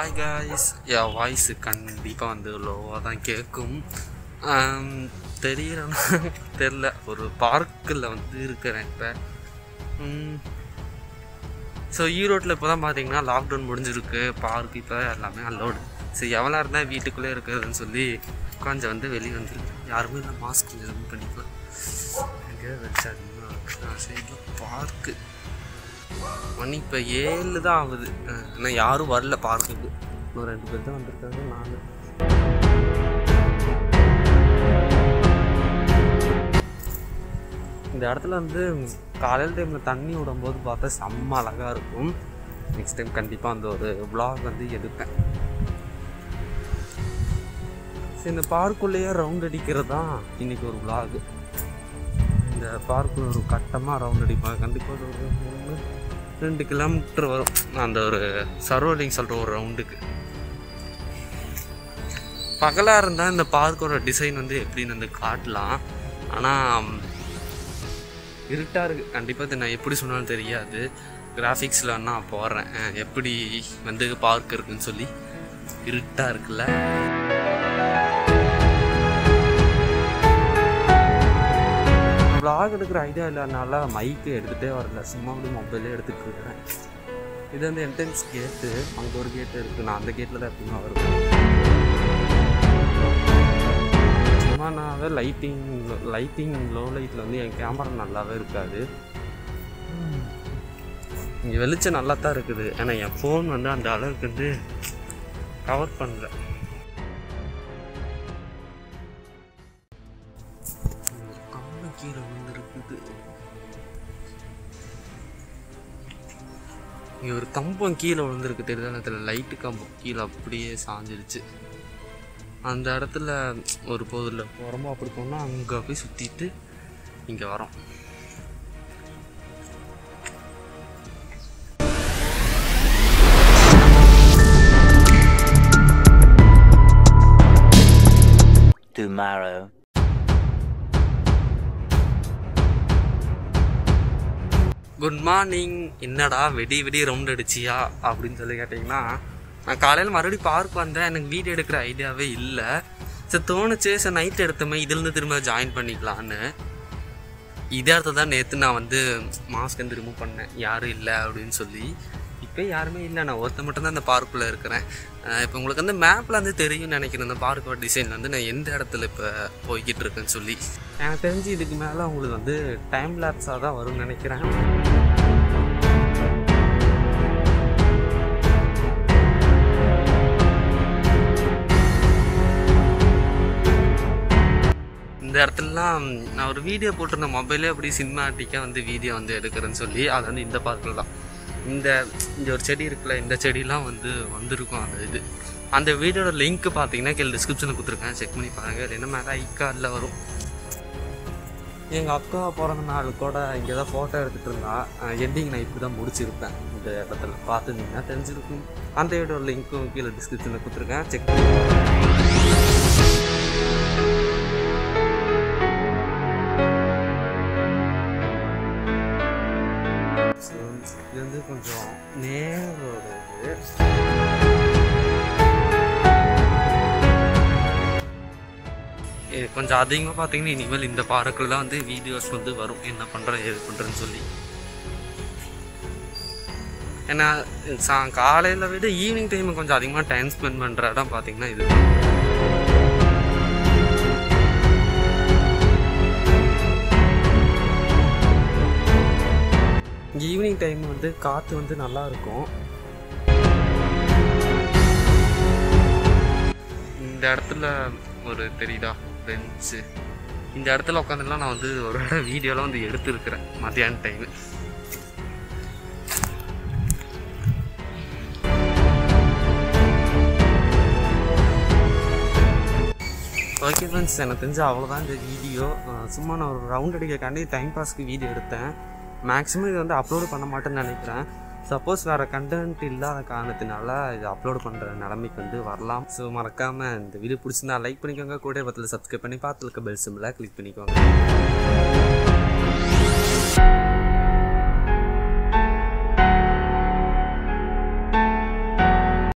Hi guys என் voice கண்டிப்பாக வந்து லோவாக தான் கேட்கும் ஆம், தெரியலன்னா தெரில ஒரு பார்க்கில் வந்து இருக்கிறேன் இப்போ ஸோ ஈரோட்டில் இப்போ தான் பார்த்தீங்கன்னா லாக்டவுன் முடிஞ்சிருக்கு பார்க் இப்போ எல்லாமே அலோடு சரி எவ்வளோ இருந்தால் வீட்டுக்குள்ளே இருக்கிறதுன்னு சொல்லி கொஞ்சம் வந்து வெளியே வந்துருக்கு யாருமே இல்லை மாஸ்க் கொஞ்சம் இது பண்ணிக்கலாம் எங்கே வச்சு அதிகமாக இருக்கு சரி பார்க்கு மணி இப்போ ஏழு தான் ஆகுது அஹ் இன்னும் யாரும் வரல பார்க்குக்கு இன்னும் ரெண்டு பேர் தான் வந்திருக்காங்க நான் இந்த இடத்துல வந்து காலையில் டைமில் தண்ணி விடும்போது பார்த்தா செம்ம அழகாக இருக்கும் நெக்ஸ்ட் டைம் கண்டிப்பாக அந்த ஒரு vlog வந்து எடுப்பேன் சரி இந்த பார்க்குள்ளேயே ரவுண்ட் அடிக்கிறது தான் இன்றைக்கி ஒரு vlog இந்த பார்க்கில் ஒரு கட்டமாக ரவுண்ட் அடிப்பாங்க கண்டிப்பாக ஒரு மூணு ரெண்டு கிலோமீட்டர் வரும் அந்த ஒரு சரௌண்டிங் சொல்கிற ஒரு ரவுண்டுக்கு பகலாக இருந்தால் இந்த பார்க்கோட டிசைன் வந்து எப்படின்னு வந்து காட்டலாம் ஆனால் இருட்டாக இருக்குது கண்டிப்பாக இது நான் எப்படி சொன்னாலும் தெரியாது கிராஃபிக்ஸில் நான் போடுறேன் அஹ் எப்படி வந்து பார்க் இருக்குன்னு சொல்லி இருட்டாக இருக்குல்ல vlog எடுக்கிற ஐடியா இல்லைனால மைக்கு எடுத்துகிட்டே வரல சும்மா வந்து மொபைலே எடுத்துகிட்டு இருக்கிறேன் இது வந்து என்ட்ரன்ஸ் கேட்டு அங்கே ஒரு கேட்டு இருக்குது நான் அந்த கேட்டில் தான் எப்பயுமே வருவேன் சும்மா நான் லைட்டிங் லைட்டிங் லோ லைட்டில் வந்து என் கேமரா நல்லாவே இருக்காது இங்கே வெளிச்சம் நல்லா தான் இருக்குது ஏன்னா என் ஃபோன் வந்து அந்த அளவுக்கு வந்து கவர் பண்ணல கம்பு கீழே விழுந்துருக்குது இங்கே ஒரு கம்பம் கீழே விழுந்திருக்கு தெரியுதா அதில் லைட்டு கம்பம் கீழே அப்படியே சாஞ்சிருச்சு அந்த இடத்துல ஒரு பொருளில் போகிறோமோ அப்படி போனால் அங்கே போய் சுற்றிட்டு இங்கே வரோம் tomorrow. குட் மார்னிங் என்னடா வெடி வெடி ரவுண்ட் அடிச்சியா அப்படின்னு சொல்லி கேட்டிங்கன்னா நான் காலையில் மறுபடியும் பார்க் வந்தேன் எனக்கு வீடியோ எடுக்கிற ஐடியாவே இல்லை சரி தோணுச்சு சரி நைட் எடுத்தமே இதுலேருந்து திரும்ப ஜாயின் பண்ணிக்கலான்னு இதே இடத்துல தான் நேற்று நான் வந்து மாஸ்க் வந்து ரிமூவ் பண்ணேன் யாரும் இல்லை அப்படின்னு சொல்லி இப்போ யாருமே இல்லை நான் ஒருத்தன் மட்டும்தான் இந்த பார்க்குள்ளே இருக்கிறேன் இப்போ உங்களுக்கு வந்து மேப்பில் வந்து தெரியும்னு நினைக்கிறேன் இந்த பார்க்கோட டிசைன் வந்து நான் எந்த இடத்துல இப்போ போய்கிட்டு இருக்கேன்னு சொல்லி எனக்கு தெரிஞ்சு இதுக்கு மேலே உங்களுக்கு வந்து டைம் லேப்ஸாக தான் வரும்னு நினைக்கிறேன் இந்த இடத்துலலாம் நான் ஒரு வீடியோ போட்டிருந்தேன் மொபைலே அப்படி சினிமாட்டிக்காக வந்து வீடியோ வந்து எடுக்கிறேன்னு சொல்லி அது வந்து இந்த பார்க்கில் தான் இந்த இந்த ஒரு செடி இருக்குல்ல இந்த செடிலாம் வந்து வந்திருக்கும் அந்த இது அந்த வீடியோட லிங்க் பார்த்தீங்கன்னா கீழே டிஸ்கிரிப்ஷனில் கொடுத்துருக்கேன் செக் பண்ணி பாருங்கள் இல்லைன்னா மேலே ஐக்கார்டில் வரும் எங்கள் அக்கா பிறந்த நாள் கூட இங்கே தான் ஃபோட்டோ எடுத்துகிட்டு இருந்தா எண்டிங் நான் இப்படி தான் முடிச்சிருப்பேன் இந்த இடத்துல பார்த்துருந்தீங்கன்னா தெரிஞ்சிருக்கும் அந்த வீடியோட லிங்க்கும் கீழே டிஸ்கிரிப்ஷனில் கொடுத்துருக்கேன் செக் பண்ணி So, இது வந்து கொஞ்சம் நேரோட இது இது கொஞ்சம் அதிகமாக பார்த்தீங்கன்னா இனிமேல் இந்த பார்க்கில் தான் வந்து வீடியோஸ் வந்து வரும் என்ன பண்ணுறேன் ஏது பண்ணுறேன்னு சொல்லி ஏன்னா சா காலையில் விட ஈவினிங் டைம் கொஞ்சம் அதிகமாக டைம் ஸ்பெண்ட் பண்ணுற இடம் பார்த்தீங்கன்னா இது இங்கே ஈவினிங் டைம் வந்து காற்று வந்து நல்லா இருக்கும் இந்த இடத்துல ஒரு தெரியுதா பெஞ்சு இந்த இடத்துல உட்காந்துலாம் நான் வந்து ஒரு இடம் வீடியோலாம் வந்து எடுத்துருக்கிறேன் மத்தியான டைமு ஓகே ஃப்ரெண்ட்ஸ் எனக்கு தெரிஞ்சு அவ்வளோதான் இந்த வீடியோ சும்மா நான் ஒரு ரவுண்ட் அடிக்கக்காண்டி டைம் பாஸ்க்கு வீடியோ எடுத்தேன் மேக்ஸிமம் இது வந்து அப்லோடு பண்ண மாட்டேன்னு நினைக்கிறேன் சப்போஸ் வேறு கண்டென்ட் இல்லாத காரணத்தினால இது அப்லோட் பண்ணுற நிலைமைக்கு வந்து வரலாம் ஸோ மறக்காமல் இந்த வீடியோ பிடிச்சிருந்தா லைக் பண்ணிக்கோங்க கூட பத்தில் சப்ஸ்கிரைப் பண்ணி பார்த்துருக்க பெல் சிம்பிளாக கிளிக் பண்ணிக்கோங்க